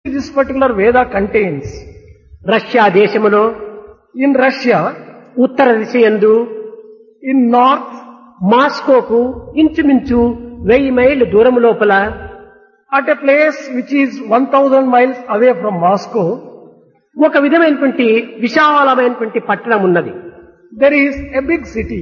this particular Veda contains. Russia దేశములో In Russia, ఉత్తర దిశయందు in north, మాస్కోకు ఇంచుమించు వెయ్యి మైళ్ళు దూరం లోపల at a place which is 1000 miles away from Moscow, ఒక విధమైనటువంటి విశాలమైనటువంటి పట్టణం ఉన్నది there is a big city.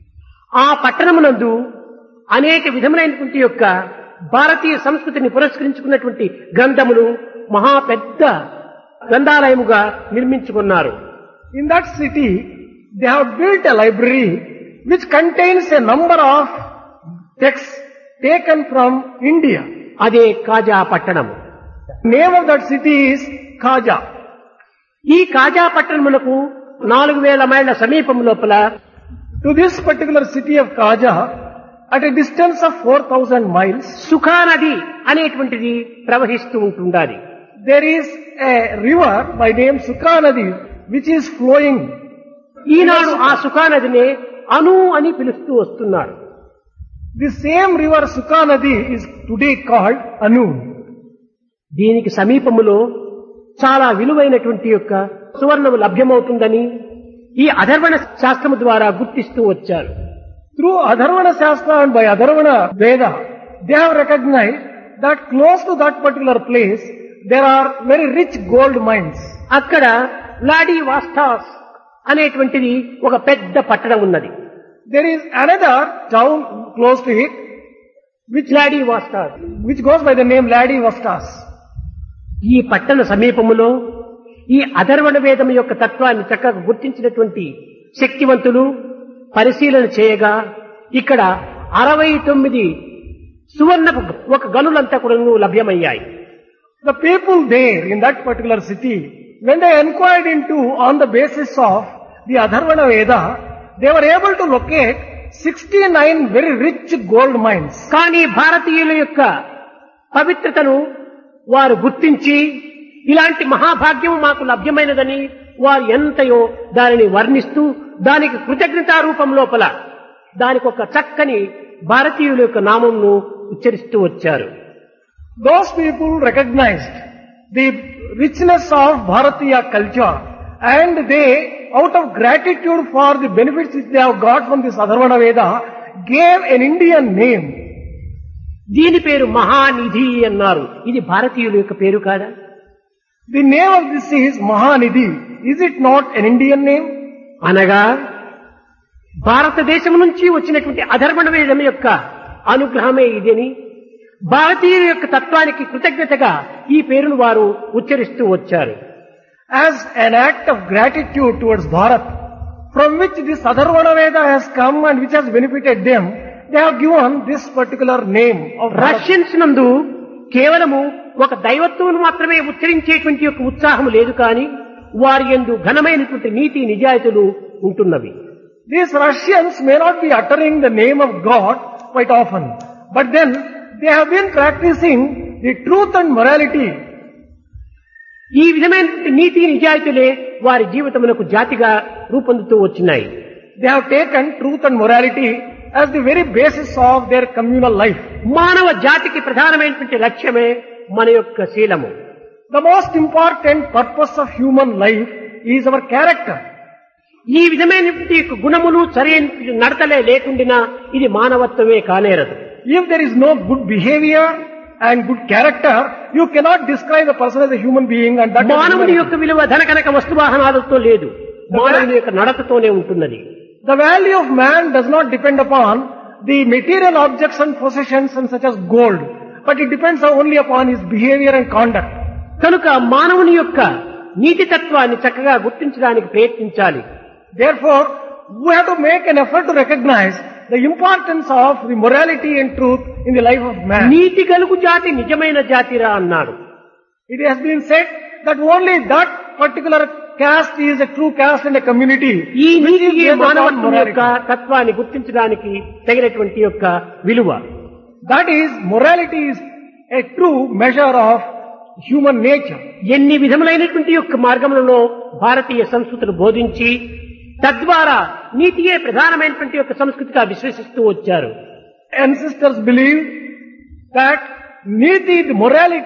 ఆ పట్టణమునందు అనేక విధములైనటువంటి యొక్క భారతీయ సంస్కృతిని పురస్కరించుకున్నటువంటి గ్రంథములు మహా పెద్ద గ్రంథాలయముగా నిర్మించుకున్నారు In that city, they have built a library which contains a number of texts taken from India. అదే కాజా పట్టణం Name of that city is Khaja. ఈ కాజా పట్టణములకు నాలుగు వేల మైళ్ళ సమీపం లోపల To this particular city of Khaja, at a distance of 4000 miles, సుఖానది అనేటువంటిది ప్రవహిస్తూ ఉంటుండాలి there is a river by name Sukhanadi which is flowing. ఈనాడు ఆ సుఖానదినే అను అని పిలుస్తూ వస్తున్నారు The same river Sukhanadi is today called Anu. దీనికి సమీపములో చాలా విలువైనటువంటి యొక్క సువర్ణము లభ్యమవుతుందని ఈ అధర్వణ శాస్త్రము ద్వారా గుర్తిస్తూ వచ్చారు Through Adharvana Shastra and by Adharvana Veda, they have recognized that close to that particular place, there are very rich gold mines. అక్కడ లాడీ వాస్తాస్ అనేటువంటిది ఒక పెద్ద పట్టణం ఉన్నది There is another town close to it, which, లాడీ వాస్తాస్ which goes by the name Ladi Vastas. ఈ పట్టణ సమీపములో ఈ అధర్వణ వేదం యొక్క తత్వాన్ని చక్కగా గుర్తించినటువంటి శక్తివంతులు పరిశీలన చేయగా ఇక్కడ అరవై తొమ్మిది సువర్ణ ఒక గనులంతా కూడా లభ్యమయ్యాయి The people there in that particular city, when they inquired into on the basis of the Adharvana Veda, they were able to locate 69 very rich gold mines. కానీ భారతీయుల యొక్క పవిత్రతను వారు గుర్తించి ఇలాంటి మహాభాగ్యం మాకు లభ్యమైనదని వారు ఎంతయో దానిని వర్ణిస్తూ దానికి కృతజ్ఞతా రూపం లోపల దానికి ఒక చక్కని భారతీయుల యొక్క నామంను ఉచ్చరిస్తూ వచ్చారు Those people recognized the richness of Bharatiya culture and they, out of gratitude for the benefits which they have got from this Adharvana Veda, gave an Indian name. దీని పేరు మహానిధి అన్నారు ఇది భారతీయుల యొక్క పేరు కాదా The name of this is Mahanidhi. Is it not an Indian name? అనగా భారతదేశం నుంచి వచ్చినటువంటి అధర్మణ వేదం యొక్క అనుగ్రహమే ఇదని భారతీయుల యొక్క తత్వానికి కృతజ్ఞతగా ఈ పేరును వారు ఉచ్చరిస్తూ వచ్చారు As an act of gratitude towards Bharat, from which this Adharvana Veda has come and which has benefited them, they have given this particular name of Bharat. Russians నందు కేవలము ఒక దైవత్వం మాత్రమే ఉచ్చరించేటువంటి యొక్క ఉత్సాహం లేదు కానీ వారి యందు ఘనమైనటువంటి నీతి నిజాయితీలు ఉంటున్నవి These Russians may not be uttering the name of God quite often, but then they have been practicing the truth and morality. ఈ విధమైనటువంటి నీతి నిజాయితీలే వారి జీవితములకు జాతిగా రూపొందుతూ వచ్చినాయి They have taken truth and morality as the very basis of their communal life. మానవ జాతికి ప్రధానమైనటువంటి లక్ష్యమే మన యొక్క శీలము The most important purpose of human life is our character. ఈ విధమైనటువంటి యొక్క గుణములు సరైన నడతలే లేకుండినా ఇది మానవత్వమే కానేరదు If there is no good behavior and good character, you cannot describe a person as a human being and that is మానవుని humanity. యొక్క విలువ ధనకనక వస్తువాహనాలతో లేదు మానవుని యొక్క నడతతోనే ఉంటున్నది The value of man does not depend upon the material objects and possessions and such as gold, but it depends only upon his behavior and conduct. కనుక మానవుని యొక్క నీతి తత్వాన్ని చక్కగా గుర్తించడానికి ప్రయత్నించాలి Therefore, we have to make an effort to recognize the importance of the morality and truth in the life of man. నీతి గలుగు జాతి నిజమైన జాతిరా అన్నాడు It has been said that only that particular caste is a true caste in a community. ఈ which is నీతి based upon మానవత్వం యొక్క morality. తత్వాన్ని గుర్తించడానికి తగినటువంటి యొక్క విలువ That is, morality is a true measure of human nature. ఎన్ని విధములైనటువంటి యొక్క మార్గములలో భారతీయ సంస్కృతిని బోధించి తద్వారా నీతియే ప్రధానమైనటువంటి యొక్క సంస్కృతిగా విశ్వసిస్తూ వచ్చారు Ancestors believed that niti, the morality,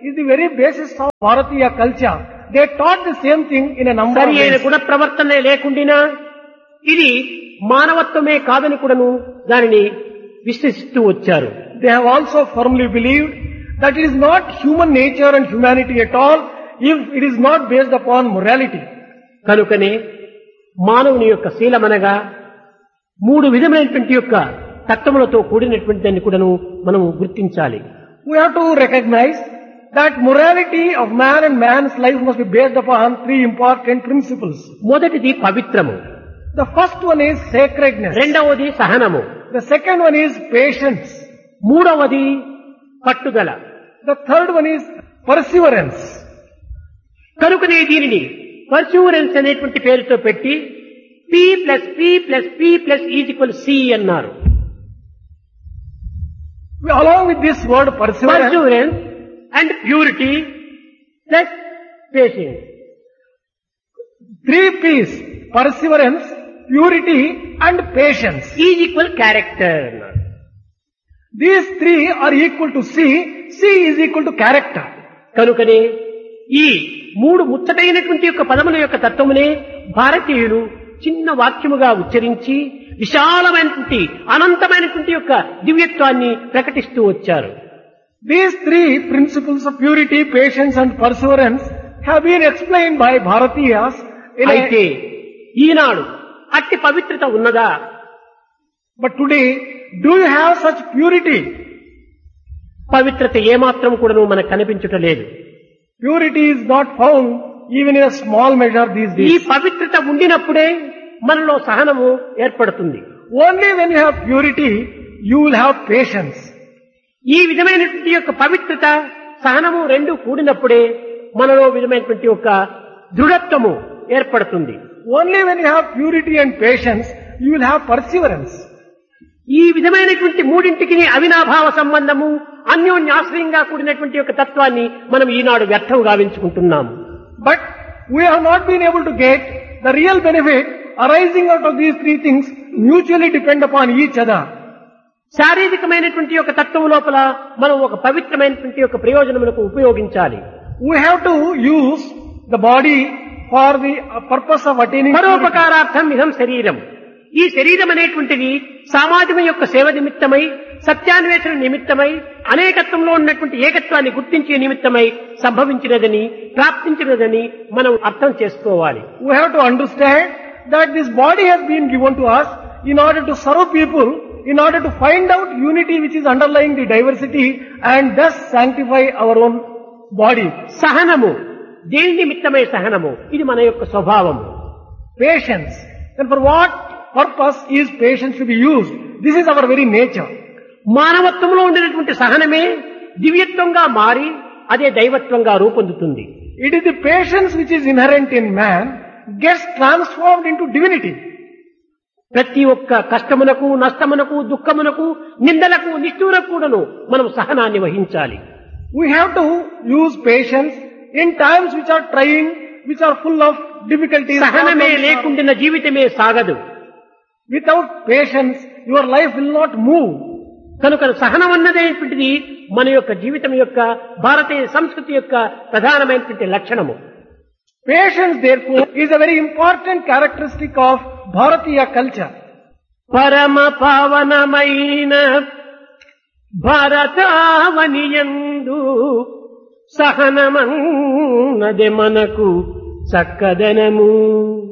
is the very basis of Bharatiya culture. They taught the same thing in a number of సరి అయిన ways. గుణ ప్రవర్తన లేకుండినా ఇది మానవత్వమే కాదని కూడాను దానిని విశ్వసిస్తూ వచ్చారు They have also firmly believed that it is not human nature and humanity at all if it is not based upon morality. కనుకనే మానవుని యొక్క శీలమనగా మూడు విధమైనటువంటి యొక్క తత్వములతో కూడినటువంటి దాన్ని కూడాను మనము గుర్తించాలి We have to recognize that morality of man and man's life must be based upon three important principles. మొదటిది పవిత్రము The first one is sacredness. రెండవది సహనము The second one is patience. మూడవది పట్టుదల The third one is perseverance. కనుకనే దీనిని పర్సూరెన్స్ అనేటువంటి పేరుతో పెట్టి P plus P plus P plus is equal C అన్నారు Along with this word perseverance, perseverance and purity plus patience three P's, perseverance, purity and patience. Is equal character అన్నారు These three are equal to C. C is equal to character. కనుకనే ఈ మూడు ముచ్చటైనటువంటి యొక్క పదముల యొక్క తత్వమునే భారతీయులు చిన్న వాక్యముగా ఉచ్చరించి విశాలమైనటువంటి అనంతమైనటువంటి యొక్క దివ్యత్వాన్ని ప్రకటిస్తూ వచ్చారు These three principles of purity, patience and perseverance have been explained by Bharatiyas in అయితే a, ఈనాడు అట్టి పవిత్రత ఉన్నదా but today, do you have such purity? పవిత్రత ఏమాత్రం కూడాను మనకు కనిపించటం లేదు Purity is not found even in a small measure these ఈ days. పవిత్రత ఉండినప్పుడే మనలో సహనము ఏర్పడుతుంది Only when you have purity, you will have patience. ఈ విధమైనటువంటి యొక్క పవిత్రత సహనము రెండు కూడినప్పుడే మనలో విధమైనటువంటి యొక్క దృఢత్వము ఏర్పడుతుంది Only when you have purity and patience, you will have perseverance. ఈ విధమైనటువంటి మూడింటికి అవినాభావ సంబంధము అన్యోన్యాశ్రయంగా కూడినటువంటి యొక్క తత్వాన్ని మనం ఈనాడు వ్యర్థం గావించుకుంటున్నాము But we have not been able to get the real benefit arising out of these three things mutually depend upon each other. శారీరకమైనటువంటి యొక్క తత్వం లోపల మనం ఒక పవిత్రమైనటువంటి యొక్క ప్రయోజనములకు ఉపయోగించాలి We have to use the body for the uh, purpose of attaining purity. పరోపకారార్థం ఇదం శరీరం ఈ శరీరం అనేటువంటిది సామాజిక యొక్క సేవ నిమిత్తమై సత్యాన్వేషణ నిమిత్తమై అనేకత్వంలో ఉన్నటువంటి ఏకత్వాన్ని గుర్తించే నిమిత్తమై సంభవించినదని ప్రాప్తించినదని మనం అర్థం చేసుకోవాలి We have to understand that this body has been given to us in order to serve people, in order to find out unity which is underlying the diversity and thus sanctify our own body. సహనము దేని నిమిత్తమై సహనము ఇది మన యొక్క స్వభావము Patience. Then for what purpose is patience to be used? This is our very nature. మానవత్వంలో ఉండినటువంటి సహనమే దివ్యత్వంగా మారి అదే దైవత్వంగా రూపొందుతుంది It is the patience which is inherent in man gets transformed into divinity. ప్రతి ఒక్క కష్టమునకు నష్టమునకు దుఃఖమునకు నిందలకు నిష్ఠూరకు కూడాను మనం సహనాన్ని వహించాలి We have to use patience in times which are trying, which are full of difficulties. సహనమే problems, or- లేకుండిన జీవితమే సాగదు Without patience, your life will not move. కనుక సహనం అన్నదేటువంటిది మన యొక్క జీవితం యొక్క భారతీయ సంస్కృతి యొక్క ప్రధానమైనటువంటి లక్షణము Patience, therefore, is a very important characteristic of Bharatiya culture. పరమ పావనమైన భరతావనియందు సహనమన్నది మనకు చక్కదనము